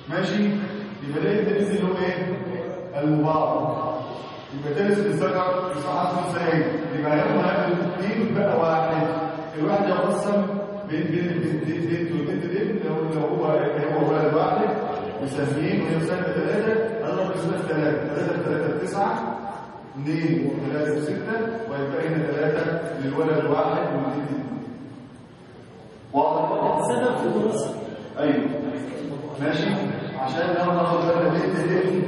ماشي يبقى ده الدرس اللي هو ايه المبارك يبقى درس الذكر في صحة الثاني يبقى هياخد هذا الاثنين بقى واحد الواحد يقسم بين بين البنت البنت والبنت دي لو لو هو هو ولد واحد مسميين وهي مسمى ثلاثة هنضرب اسمها ثلاثة ثلاثة ثلاثة تسعة اثنين وثلاثة وستة ويبقى هنا ثلاثة للولد الواحد والبنت دي واضح؟ سبب في الدراسة ايوه ماشي عشان لو ناخد بالنا بنت دي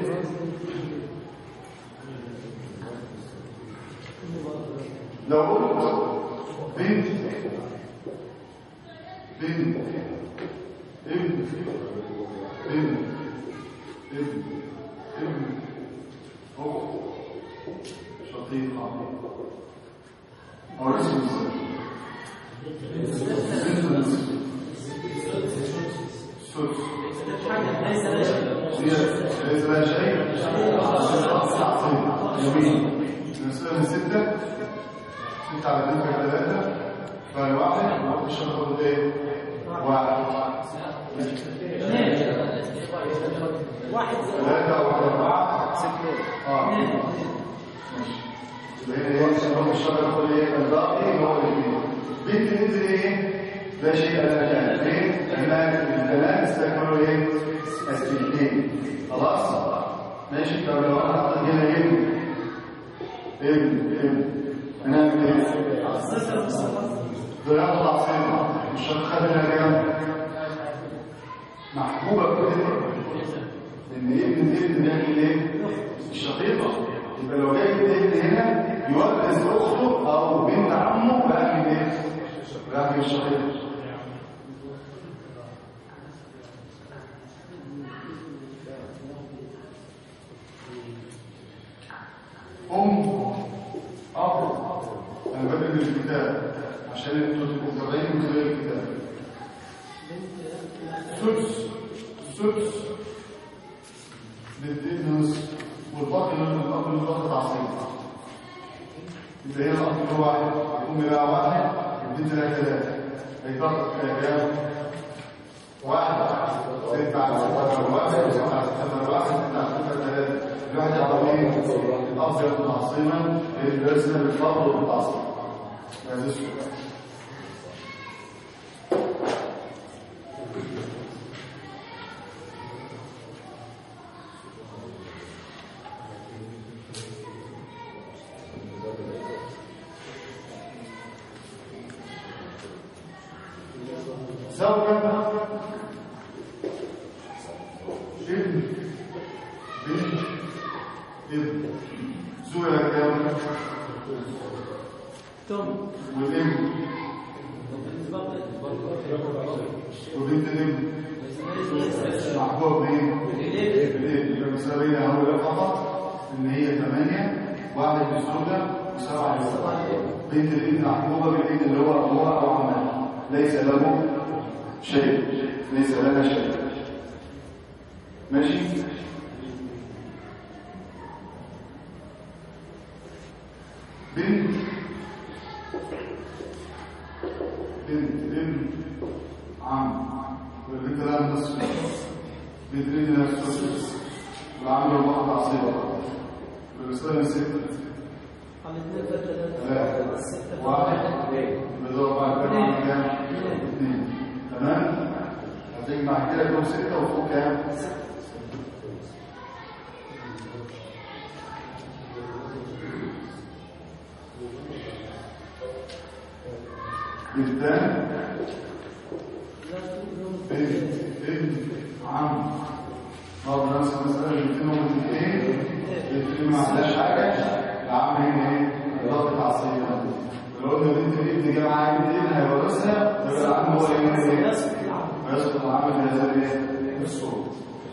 لو قلت بنت بنت ابن ابن ابن ابن اخت شقيقة او اسم سدس حاجة ليس لا شيء ليس لها شيء يمين نسبة ستة ستة على تلك ثلاثة فالواحد واحد مش هناخد ايه؟ واحد واحد ثلاثة واحد أربعة اه ماشي يبقى هنا ايه؟ عشان هو مش هناخد ايه؟ الباقي هو الاثنين بنت بنت ايه؟ لا شيء لها كان ايه؟ هناك البنات استكملوا ايه؟ الاثنين خلاص؟ ماشي طب لو انا حطيت هنا ابن ابن ابن هنعمل ايه؟ ضياء العصيمة مش هتخلينا كام؟ محبوبة كده ان ابن ابن بيعمل ايه؟ الشقيقة يبقى لو جاي ابن هنا يورث اخته او بنت عمه بأهل ايه؟ بأهل الشقيقة أم أب أنا بدل الكتاب عشان انتوا تبقوا متابعين من خلال الكتاب سدس سدس للابن نصف والباقي من الأب اللي باقي تعصيب يبقى هنا الأب اللي هو واحد الأم لها واحد البنت لها ثلاثة هيبقى كام؟ واحد ستة على ستة على واحد ستة على ستة على واحد ستة على ستة على ثلاثة الواحد يعطى ايه؟ الأب ياخد تعصيما الرسم بالفضل والتعصيب هذا السؤال زوجة ابن بنت ابن زوجة كام ثم والابن وبنت الابن محبوب بايه؟ بالابن يبقى مساوية هو فقط ان هي ثمانية واحد للزوجة وسبعة للزوجة بنت الابن محبوبة بالابن اللي هو أبوها أو عمها ليس له شيء ليس لها شيء ماشي بنت بنت ابن عم والبنت لها نصف بنت ابن لها السدس والعم له واحد عصيبة والرسالة ستة على اثنين ثلاثة ثلاثة ستة واحد بضرب بعد كده عامل كام؟ اثنين تمام؟ هتجمع كده يكون ستة وفوق كام؟ بالتالي بنت ابن عم برضه نفس المسألة اللي فيهم الاثنين الاثنين ما عندهاش حاجة العم هنا ايه؟ ضغط عصيبة لو قلنا بنت الابن جه معاها بنت ابن هيورثها يبقى العم هو اللي هنا ايه؟ ويسقط العم في هذا الايه؟ الصوت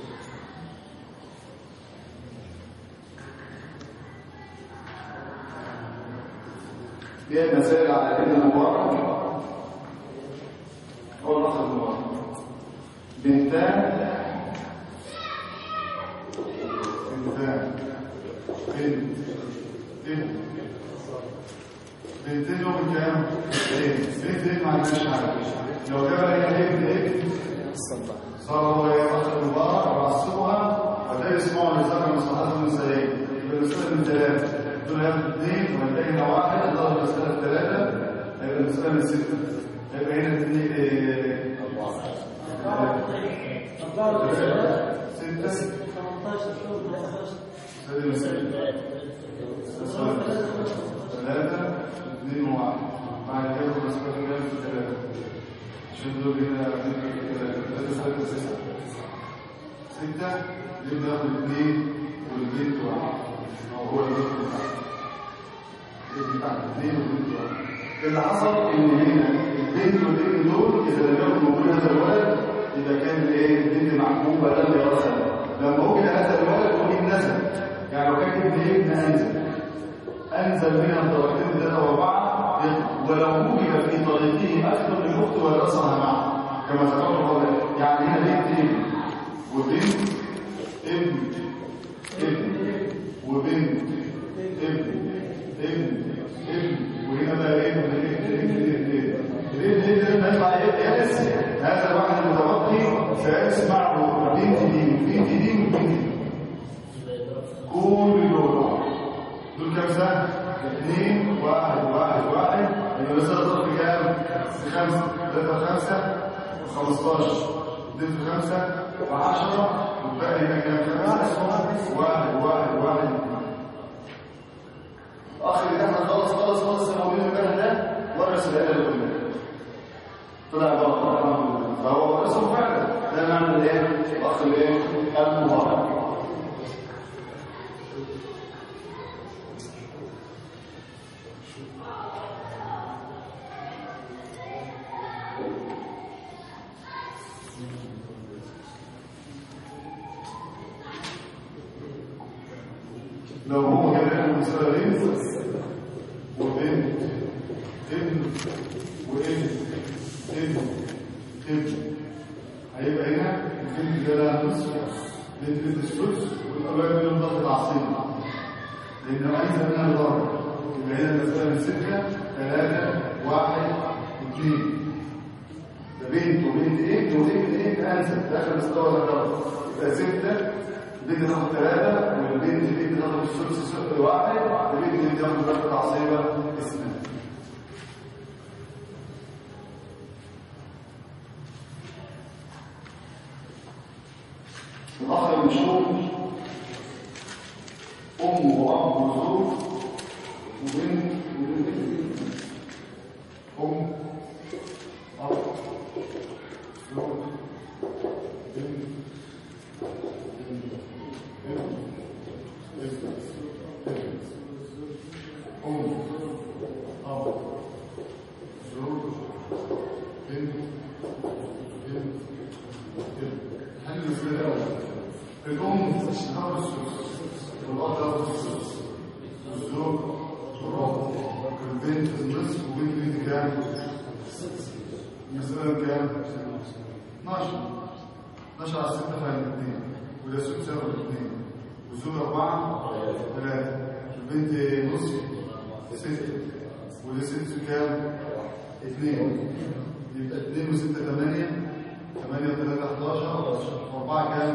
دي المسائل على ابن المبارك هو الأخ المبارك بنتان بنتان بنت ابن بنتين يوم كام؟ ايه بنت ابن ما عندناش حاجه لو جاب لي ابن ابن صار هو ايه اخ المبارك المسألة من ستة يبقى هنا اثنين إيه، ستة 18 شهور 19 هذه المسألة ثلاثة اثنين وواحد بعد كده المسألة كام ثلاثة عشان دول هنا ثلاثة ثلاثة ستة ستة يبقى ناخد اثنين والبنت واحد أو هو البنت واحد يبقى تحت اثنين والبنت واحد اللي حصل ان هنا البنت والابن دول اذا لم يكن موجود هذا الولد اذا كان الايه البنت محبوبه لم يرثها لما وجد هذا الولد وجد نزل يعني لو كان ابن ابن انزل انزل منها درجتين ثلاثه واربعه يطلع. ولو وجد في طريقه اكثر من اخت ورثها معه كما ذكرنا قبل يعني هنا بنت ابن وبنت ابن ابن وبنت ابن ابن ابن وهنا بقى ايه ابن ابن ابن ابن ابن ابن يطلع يرث هذا الواحد المتبقي سيرث معه بنت دي وبنت دي وبنت دي كل دول دول كام سنه؟ اثنين واحد واحد واحد يبقى مثلا ضرب كام؟ خمسه ثلاثه خمسه 15 اثنين في خمسه و10 والباقي هنا كام؟ خمسه واحد واحد واحد الاخ اللي كان خلص خلص خلص الموضوع المكان ده ورث العيله اللي كلها طلع بره فهو ورثه فعلا ده معنى الايه؟ الاخ الايه؟ المبارك لو هو كان عنده مسألة بنت وبنت ابن وابن ابن ابن هيبقى هنا البنت ده لها نصف بنت بنت السدس والأولاد منهم ضغط عصيب لأنه عايز منها الضرب يبقى هنا المسألة من ستة ثلاثة واحد اثنين ده بنت وبنت ابن وابن ابن أنزل ده آخر مستوى ذكره يبقى ستة البنت تاخد ثلاثة والبنت البنت تاخد الثلث صفر واحد والبنت البنت تاخد ضغط عصيبة اثنين الأخ المشهور أم وأب وزوج وبنت وبنت أم أب زوج بنت أم أب زوج بنت بنت حل المسألة الأول الأم تاخد السدس والأب تاخد السدس والزوج الرابع البنت النصف وبنت بنت كام؟ المسألة كام؟ 12 12 على 6 فاهم 2 وده سدس ياخد 2 والزوج 4 3 البنت نصف 6 وده سدس كام؟ 2 يبقى 2 و6 8 8 و3 11 و4 كام؟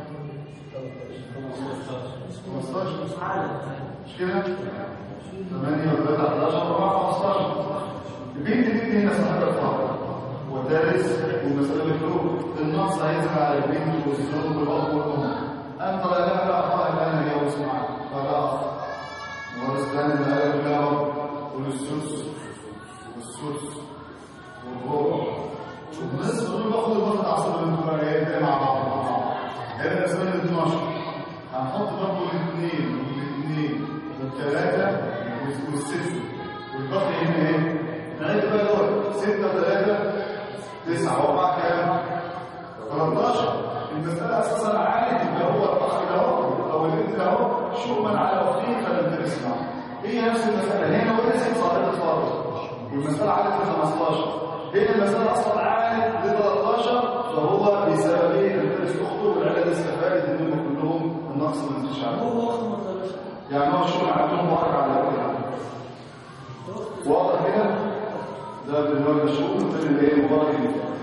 15 عالم مش كده؟ 8 و3 11 و4 15 البنت دي هنا صاحبة الفرق والدارس والمسألة بالفروق النص هينزل على البنت والزوج والأب والأم أنت لا لا لا أخطاء الآن هي واسمع فلا أخطاء ورثتان الآية كلها والسدس والسدس والربع والنصف دول باخد الوقت عصر المفرقات مع بعض مع بعض هنا مسألة 12 هنحط برضه الاثنين والاثنين والثلاثة والستة والباقي هنا ايه؟ نعيد بقى دول ستة وثلاثة تسعة وأربعة كام؟ 13 المسألة أساسا عالي يبقى هو الأخ ده اهو أو البنت ده اهو شؤما على أخيه فلم تسمع هي نفس المسألة هنا ورثت صاحبة فرض والمسألة عالت ل 15 هنا المسألة أصلا عالت ل 13 فهو بسبب ايه؟ ان ترث أخته والعيلة استفادت إنهم كلهم النقص ما نزلش عليهم هو وقت ما طلعش يعني هو الشغل عندهم واقع على كده واضح كده ده بالنسبه للشغل من اللي هي مبارك الانفاق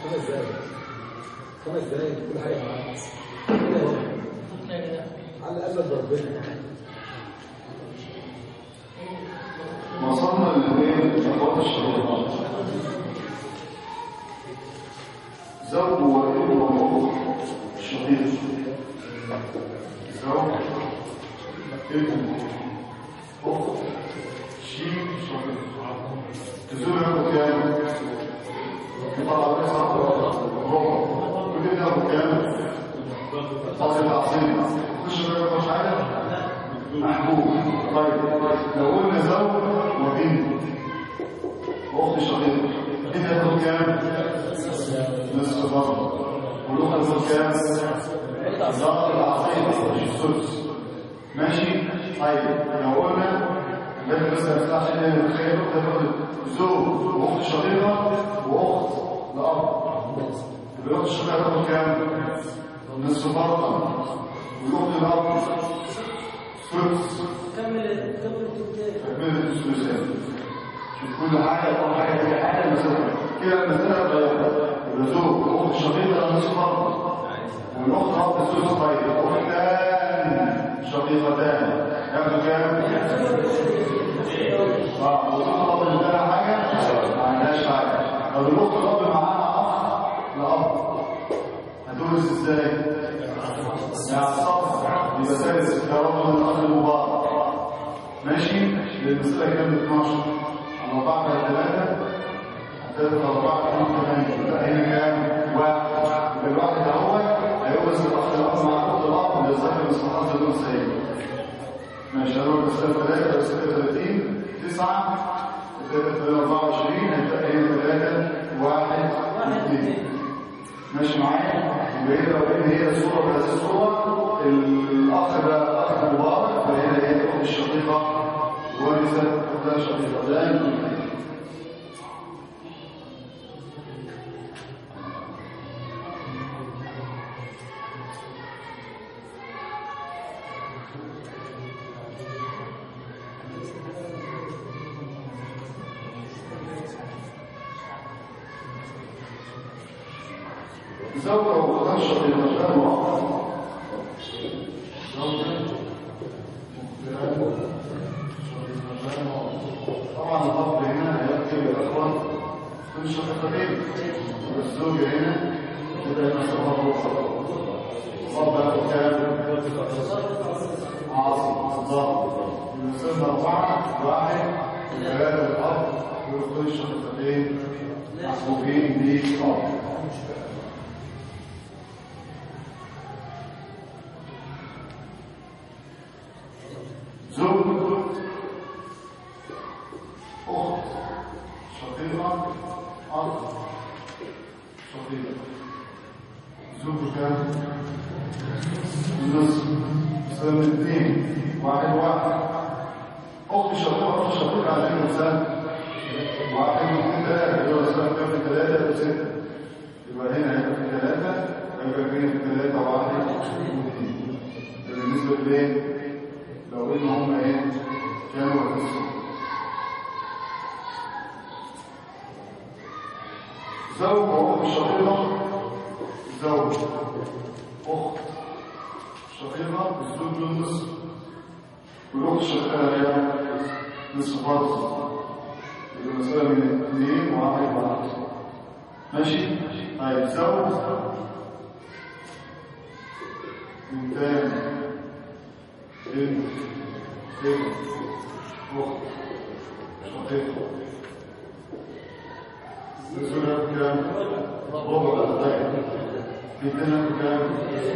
خمس دقايق خمس دقايق كل حاجه معاك كده اهو على الاسد ربنا وصلنا للايه اخوات الشيطان زوج وابن واخت شقيق زوج ابن اخت شيء شقيق تزور ياخد كام يطلع تسعة ربع كل ده ياخد كام فاضل عظيم مش مش حاجه محبوب طيب لو قلنا زوج وبنت واخت شقيقه بنت هتاخد كام نصف ضرب والاخت هتاخد كام ضرب العظيم مش السدس ماشي طيب لو قلنا لازم بس ما ينفعش ان نتخيل تاخد زوج واخت شقيقه واخت لاب الاخت الشقيقه هتاخد كام نصف ضرب والاخت الاب سدس كمل كمل التنتين من الثلثات شوف كل حاجه كل حاجه هي حاجه مثلا كده المساله اتغيرت يبقى زوج واخت شقيقه نصف ضرب والاخت اب الثلث طيب اختان شقيقتان ياخدوا كام؟ اه والاخت اب اللي لها حاجه ما عندهاش حاجه طب الاخت الاب معاها اخ لاب هتورث ازاي؟ يعني الصف يبقى ثالث كرامه من الاخ المبارك ماشي المسألة كام 12 على 4 على 3 هتبقى 4 2 8 يبقى هنا كام؟ واحد يبقى الواحد اهو هيورث الاخ الاب مع الاخت الاب اللي ذكر مصطلحات الانثيين ماشي هنروح المسألة 3 مسألة 30 9 3 24 هيبقى هنا 3 1 2 ماشي معايا يبقى هنا لو ان هي الصوره بهذه الصوره الاخ ده اخ مبارك فهنا هي الاخت الشقيقه ورثت اختها الشقيقه ده يمكن. زوجة وأختها الشقيقتان وأخ طبعا الأب هنا هيكتب الأخوة من شقيقتين والزوجة هنا تبقى مسافة أخرى الأب هياخد كام؟ عاصم بالظبط المسافة أربعة واحد ثلاثة الأب ويكون الشقيقتين محبوبين بالأب زوج أخت شقيقة أخ شقيقة زوج كام؟ نصف سنة اثنين واحد واحد أخت شقيقة أخت شقيقة عشرين سنة واحد واثنين ثلاثة يبقى سنة كام في ثلاثة وستة يبقى هنا هيبقى في ثلاثة هيبقى اثنين في ثلاثة واحد واثنين ده بالنسبة لإيه؟ لو ان هم ايه كانوا هتنسوا زوج واخت شقيقه زوج اخت شقيقه الزوج له نصف والاخت الشقيقه هي نصف فرض يبقى المساله من اثنين وواحد واحد ماشي طيب زوج بنتان بنت ابن اخت شقيقه نزولها بكام؟ ربع طيب بنتنا بكام؟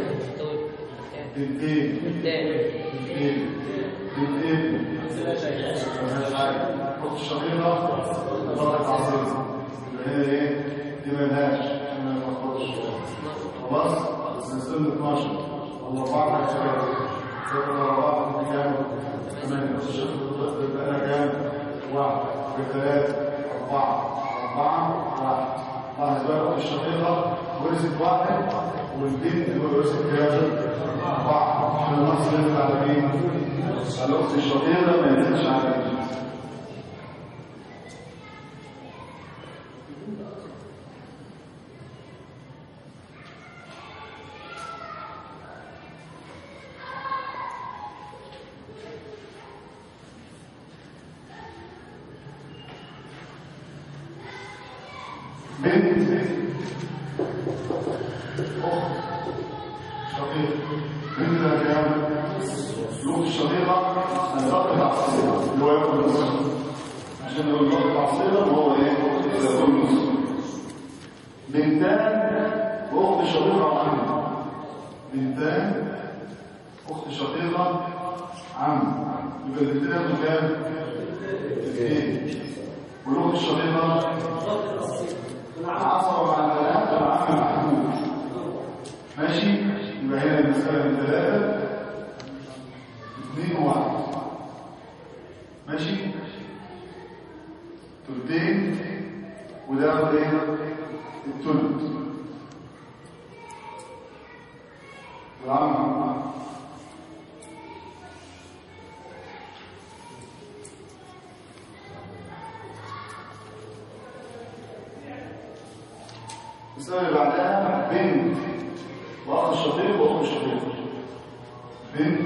بنتين بنتين بنتين ملهاش حاجه اخت شقيقه طلعت عظيمه يبقى هنا ايه؟ دي ملهاش عشان ما تخرجش خلاص؟ بس نزلنا 12 الله بعض هيشتغل ذكر واحد كام ثمانية يبقى أنا كام واحد بثلاثة أربعة أربعة واحد واحد بقى الشقيقة ورثت واحد والبنت ورثت كام أربعة عشان النص ينزل على مين؟ على الأخت الشقيقة ما ينزلش على مين؟ بنت أخت شقيق بنت ده كام؟ الأخت الشقيقة الأخت العصيرة اللي هو ياخد النصف عشان لو الأخت العصيرة وهو إيه؟ ياخد النصف بنتان وأخت شقيقة وعم بنتان أخت شقيقة عم يبقى البنتين ياخدوا كام؟ اثنين والأخت الشقيقة عصر مع البنات والعم محمود ماشي يبقى هنا المسألة من ثلاثة اثنين وواحد ماشي تلتين وده ياخد ايه التلت والعم محمود المسألة اللي بعدها بنت وأخ الشقيق وأخت الشقيق بنت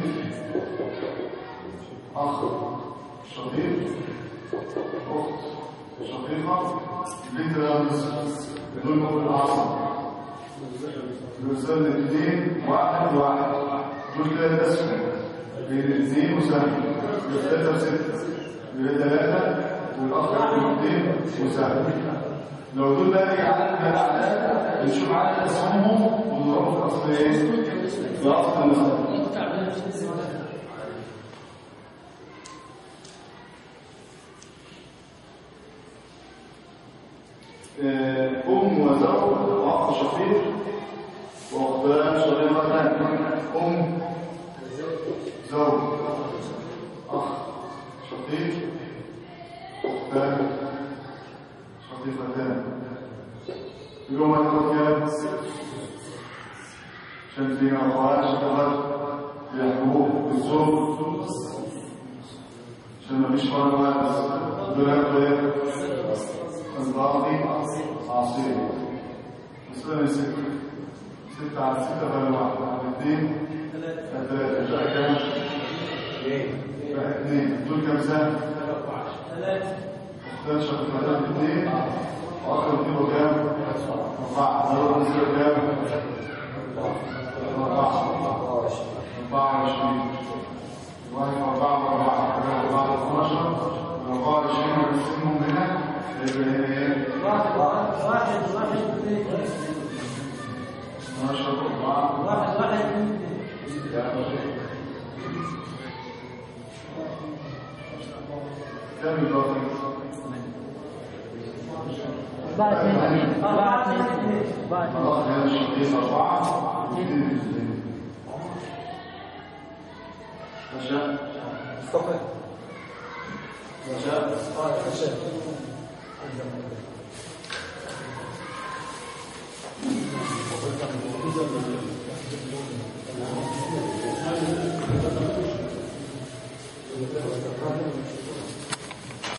أخ شقيق أخت شقيقة بنت الأمس بدون مقبل العصر يوصل الاثنين واحد واحد دول كده تسمع بين الاثنين وسهم يبقى ثلاثة وستة يبقى ثلاثة والأخ يكون اثنين وسهم لو دول بقى عدد من الأعداد نشوف عدد أسهمهم ونضربه في أصل إيه؟ في أصل المسألة آه، أم وزوج وأخ شقيق وأختان شقيقتان أم زوج أخ شقيق أختان شقيقتان اليوم هتاخد كام؟ عشان فينا أخوات شقيقات يحكموه بالزوج عشان مفيش فرق واحد دول هياخدوا ايه؟ الباقي عصير مسألة ستة ستة على ستة فلا واحد على اثنين ثلاثة بقى كام؟ بقى اثنين دول كام سنة؟ اختار شقيقتان اثنين واخر كيلو كام؟ أربعة ضرب نسبة كام؟ أربعة أربعة وعشرين واحد أربعة وأربعة أربعة اثناشر أربعة وعشرين ونقسمهم هنا يبقى هنا إيه؟ واحد واحد واحد اثنين 12 أربعة واحد واحد اثنين كم الباقي؟ أربعة اثنين أربعة اثنين أربعة اثنين خلاص هنا الشقيق أربعة واثنين اثنين ماشي مصطفى ماشي اه يا باشا